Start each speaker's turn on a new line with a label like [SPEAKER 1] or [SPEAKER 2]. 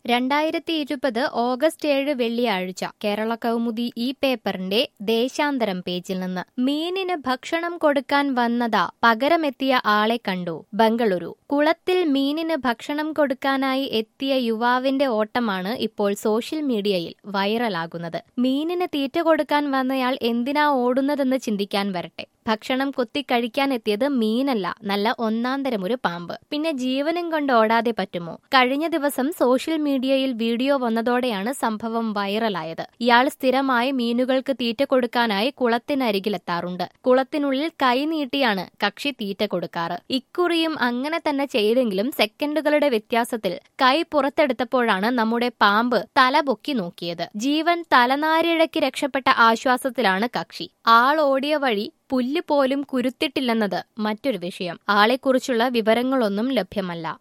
[SPEAKER 1] രണ്ടായിരത്തി ഇരുപത് ഓഗസ്റ്റ് ഏഴ് വെള്ളിയാഴ്ച കേരള കൗമുദി ഈ പേപ്പറിന്റെ ദേശാന്തരം പേജിൽ നിന്ന് മീനിന് ഭക്ഷണം കൊടുക്കാൻ വന്നതാ പകരമെത്തിയ ആളെ കണ്ടു ബംഗളൂരു കുളത്തിൽ മീനിന് ഭക്ഷണം കൊടുക്കാനായി എത്തിയ യുവാവിന്റെ ഓട്ടമാണ് ഇപ്പോൾ സോഷ്യൽ മീഡിയയിൽ വൈറലാകുന്നത് മീനിന് തീറ്റ കൊടുക്കാൻ വന്നയാൾ എന്തിനാ ഓടുന്നതെന്ന് ചിന്തിക്കാൻ വരട്ടെ ഭക്ഷണം കൊത്തി കഴിക്കാൻ എത്തിയത് മീനല്ല നല്ല ഒന്നാന്തരം ഒരു പാമ്പ് പിന്നെ ജീവനും കൊണ്ട് ഓടാതെ പറ്റുമോ കഴിഞ്ഞ ദിവസം സോഷ്യൽ മീഡിയയിൽ വീഡിയോ വന്നതോടെയാണ് സംഭവം വൈറലായത് ഇയാൾ സ്ഥിരമായി മീനുകൾക്ക് തീറ്റ കൊടുക്കാനായി കുളത്തിനരികിലെത്താറുണ്ട് കുളത്തിനുള്ളിൽ കൈ നീട്ടിയാണ് കക്ഷി തീറ്റ കൊടുക്കാറ് ഇക്കുറിയും അങ്ങനെ തന്നെ ചെയ്തെങ്കിലും സെക്കൻഡുകളുടെ വ്യത്യാസത്തിൽ കൈ പുറത്തെടുത്തപ്പോഴാണ് നമ്മുടെ പാമ്പ് തല പൊക്കി നോക്കിയത് ജീവൻ തലനാരിഴയ്ക്ക് രക്ഷപ്പെട്ട ആശ്വാസത്തിലാണ് കക്ഷി ആൾ ഓടിയ വഴി പുല്ല് പോലും കുരുത്തിട്ടില്ലെന്നത് മറ്റൊരു വിഷയം ആളെക്കുറിച്ചുള്ള വിവരങ്ങളൊന്നും ലഭ്യമല്ല